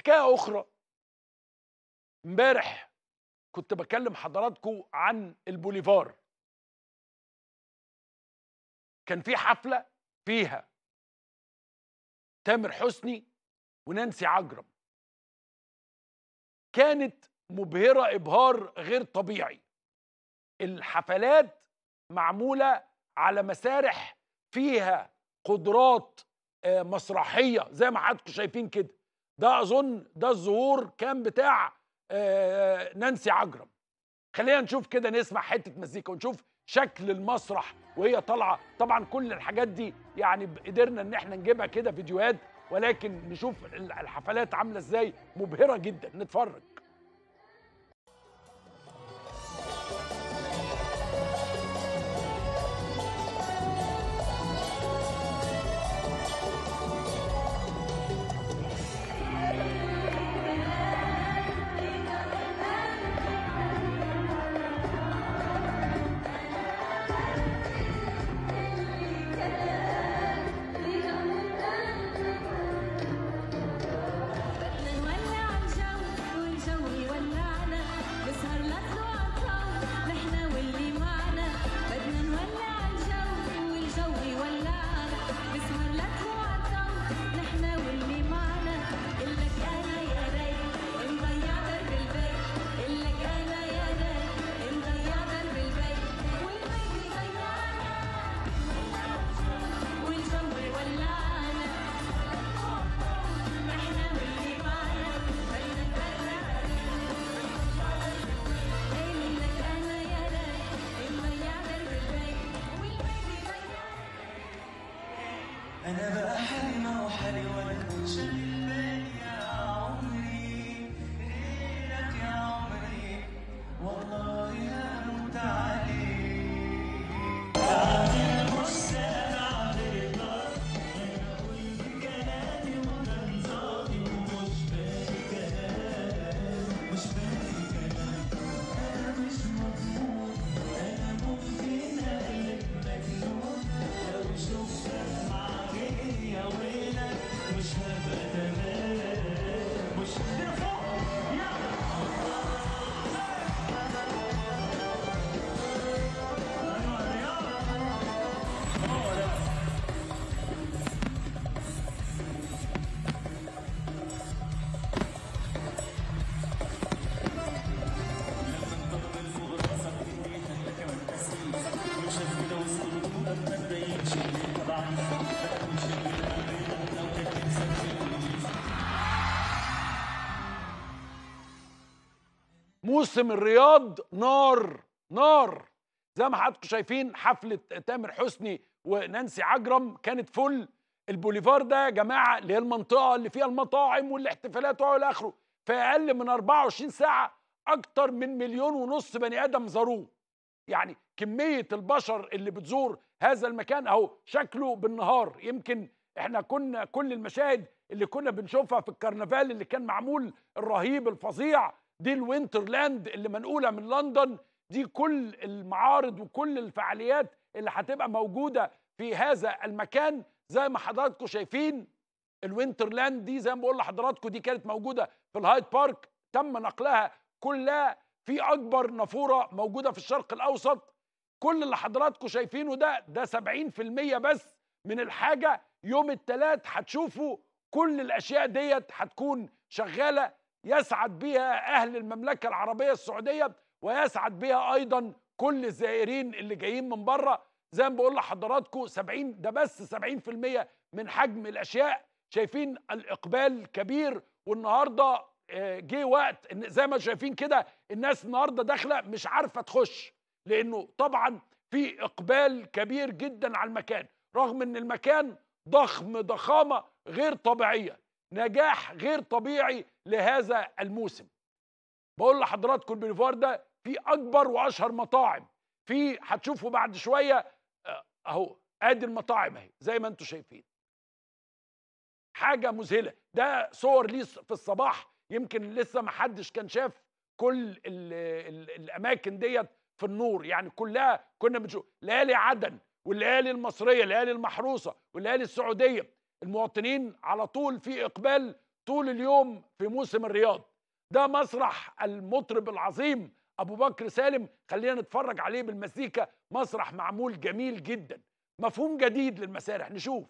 حكايه اخرى امبارح كنت بكلم حضراتكم عن البوليفار كان في حفله فيها تامر حسني ونانسي عجرم كانت مبهره ابهار غير طبيعي الحفلات معموله على مسارح فيها قدرات آه، مسرحيه زي ما حضراتكم شايفين كده ده اظن ده الظهور كان بتاع آه، نانسي عجرم خلينا نشوف كده نسمع حته مزيكا ونشوف شكل المسرح وهي طالعه طبعا كل الحاجات دي يعني قدرنا ان احنا نجيبها كده فيديوهات ولكن نشوف الحفلات عامله ازاي مبهره جدا نتفرج نولع الجو والجو يولعنا نسهر لطلوع الضو نحنا واللي معنا بدنا نولع الجو والجو يولعنا نسهر لطلوع الضو نحنا واللي معنا إلك أنا يا ريت نضيع درب البيت إلك أنا يا ريت نضيع درب البيت والبيت يضيعنا والجو يولعنا نحنا واللي معنا بدنا نولع إلك أنا يا ريت نضيع درب البيت والبيت يضيعنا أنا بقى حالي ما هو حالي ولا شاغل بالي يا عمري غيرك يا عمري والله هموت عليك بعد الغصة بعد النار أنا قلت كلامي وده نظامي ومش بالي كلام مش بالي كلام أنا مش مضمون أنا ممكن أقلب مجنون لو شفتك مع غيري يا ويلك مش هبقى تمام مش هتفوق موسم الرياض نار نار زي ما حضراتكم شايفين حفله تامر حسني ونانسي عجرم كانت فل البوليفار ده يا جماعه اللي هي المنطقه اللي فيها المطاعم والاحتفالات والى اخره في اقل من 24 ساعه اكتر من مليون ونص بني ادم زاروه يعني كميه البشر اللي بتزور هذا المكان اهو شكله بالنهار يمكن احنا كنا كل المشاهد اللي كنا بنشوفها في الكرنفال اللي كان معمول الرهيب الفظيع دي الوينترلاند اللي منقوله من لندن دي كل المعارض وكل الفعاليات اللي هتبقى موجوده في هذا المكان زي ما حضراتكم شايفين الوينترلاند دي زي ما بقول لحضراتكم دي كانت موجوده في الهايد بارك تم نقلها كلها في اكبر نافوره موجوده في الشرق الاوسط كل اللي حضراتكم شايفينه ده ده 70% بس من الحاجه يوم الثلاث هتشوفوا كل الاشياء ديت هتكون شغاله يسعد بها اهل المملكه العربيه السعوديه ويسعد بها ايضا كل الزائرين اللي جايين من بره زي ما بقول لحضراتكم 70 ده بس 70% من حجم الاشياء شايفين الاقبال كبير والنهارده آه، جه وقت ان زي ما شايفين كده الناس النهارده داخله مش عارفه تخش لانه طبعا في اقبال كبير جدا على المكان رغم ان المكان ضخم ضخامه غير طبيعيه نجاح غير طبيعي لهذا الموسم بقول لحضراتكم البوليفار ده في اكبر واشهر مطاعم في هتشوفوا بعد شويه آه، اهو ادي المطاعم اهي زي ما انتم شايفين حاجه مذهله ده صور ليه في الصباح يمكن لسه ما حدش كان شاف كل ال ال الاماكن ديت في النور يعني كلها كنا بنشوف ليالي عدن والليالي المصريه الليالي المحروسه والليالي السعوديه المواطنين على طول في اقبال طول اليوم في موسم الرياض ده مسرح المطرب العظيم ابو بكر سالم خلينا نتفرج عليه بالمزيكا مسرح معمول جميل جدا مفهوم جديد للمسارح نشوف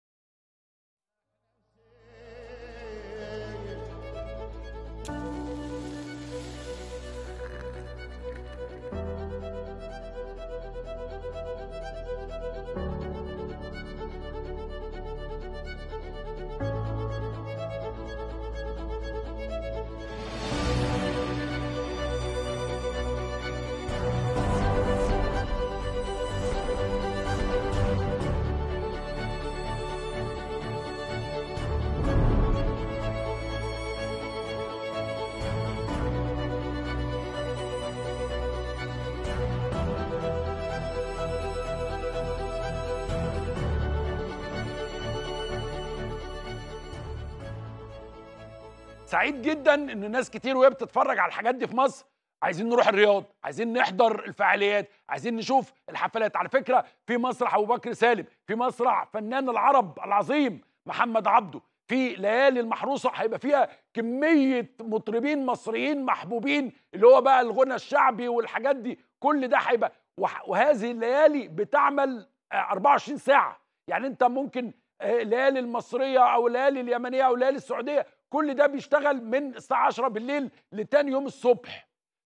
سعيد جدا ان ناس كتير وهي بتتفرج على الحاجات دي في مصر عايزين نروح الرياض عايزين نحضر الفعاليات عايزين نشوف الحفلات على فكره في مسرح ابو بكر سالم في مسرح فنان العرب العظيم محمد عبده في ليالي المحروسه هيبقى فيها كميه مطربين مصريين محبوبين اللي هو بقى الغنى الشعبي والحاجات دي كل ده هيبقى وح- وهذه الليالي بتعمل آه، 24 ساعه يعني انت ممكن آه، الليالي المصريه او الليالي اليمنيه او الليالي السعوديه كل ده بيشتغل من الساعه 10 بالليل لتاني يوم الصبح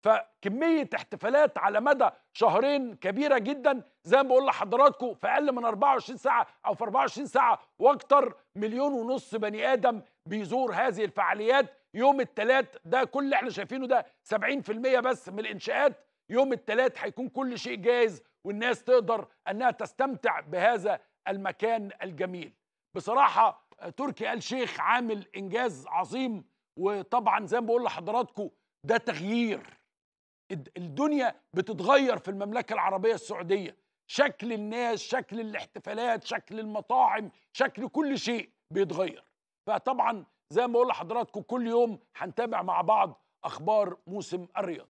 فكميه احتفالات على مدى شهرين كبيره جدا زي ما بقول لحضراتكم في اقل من 24 ساعه او في 24 ساعه واكتر مليون ونص بني ادم بيزور هذه الفعاليات يوم الثلاث ده كل اللي احنا شايفينه ده 70% بس من الانشاءات يوم الثلاث هيكون كل شيء جاهز والناس تقدر انها تستمتع بهذا المكان الجميل بصراحه آه، تركي آل شيخ عامل انجاز عظيم وطبعا زي ما بقول لحضراتكم ده تغيير الد- الدنيا بتتغير في المملكة العربية السعودية شكل الناس شكل الاحتفالات شكل المطاعم شكل كل شيء بيتغير فطبعا زي ما بقول لحضراتكم كل يوم هنتابع مع بعض أخبار موسم الرياض